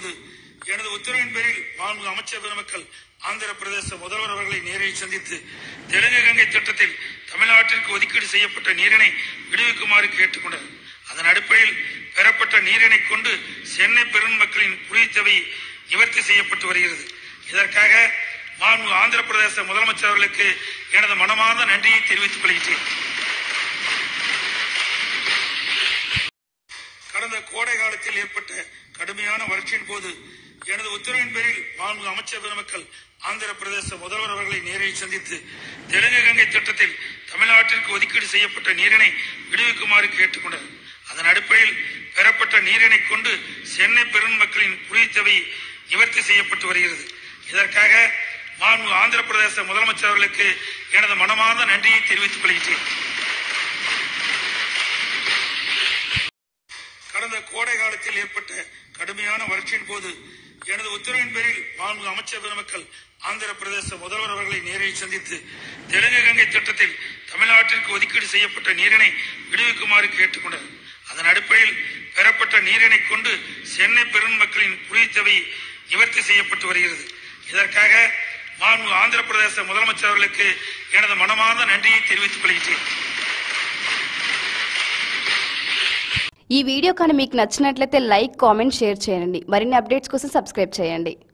போது எனது உத்தரவின் பேரில் மாண்பு அமைச்சர் பெருமக்கள் ஆந்திர பிரதேச முதல்வர் அவர்களை நேரில் சந்தித்து தெலுங்கு கங்கை திட்டத்தில் தமிழ்நாட்டிற்கு ஒதுக்கீடு செய்யப்பட்ட நீரினை விடுவிக்குமாறு கேட்டுக்கொண்டனர் அதன் அடிப்படையில் பெறப்பட்ட நீரினை கொண்டு சென்னை பெருமக்களின் குடித்தேவை நிவர்த்தி செய்யப்பட்டு வருகிறது இதற்காக மாண்பு ஆந்திர பிரதேச முதலமைச்சர் அவர்களுக்கு எனது மனமார்ந்த நன்றியை தெரிவித்துக் கொள்கிறேன் கடந்த கோடை காலத்தில் ஏற்பட்ட கடுமையான வறட்சியின் போது எனது உத்தரவின் பேரில் மாண்பு அமைச்சர் பெருமக்கள் ஆந்திர பிரதேச முதல்வர் அவர்களை நேரில் சந்தித்து தெலுங்கு கங்கை திட்டத்தில் தமிழ்நாட்டிற்கு ஒதுக்கீடு செய்யப்பட்ட நீரினை விடுவிக்குமாறு கேட்டுக்கொண்டனர் அதன் அடிப்படையில் பெறப்பட்ட நீரினை கொண்டு சென்னை பெருமக்களின் குடித்தேவை நிவர்த்தி செய்யப்பட்டு வருகிறது இதற்காக மாண்பு ஆந்திர பிரதேச முதலமைச்சர் அவர்களுக்கு எனது மனமார்ந்த நன்றியை தெரிவித்துக் கொள்கிறேன் கடந்த கோடை காலத்தில் ஏற்பட்ட கடுமையான வறட்சியின் போது எனது உத்தரவின் பேரில் மாண்பு அமைச்சர் பெருமக்கள் ஆந்திர பிரதேச முதல்வர் அவர்களை நேரில் சந்தித்து தெலுங்கு கங்கை திட்டத்தில் தமிழ்நாட்டிற்கு ஒதுக்கீடு செய்யப்பட்ட நீரினை விடுவிக்குமாறு கேட்டுக்கொண்டனர் அதன் அடிப்படையில் பெறப்பட்ட நீரினை கொண்டு சென்னை பெருமக்களின் குடித்தேவை நிவர்த்தி செய்யப்பட்டு வருகிறது இதற்காக மாண்பு ஆந்திர பிரதேச முதலமைச்சர் அவர்களுக்கு எனது மனமார்ந்த நன்றியை தெரிவித்துக் கொள்கிறேன் ఈ వీడియో కానీ మీకు నచ్చినట్లయితే లైక్ కామెంట్ షేర్ చేయండి మరిన్ని అప్డేట్స్ కోసం సబ్స్క్రైబ్ చేయండి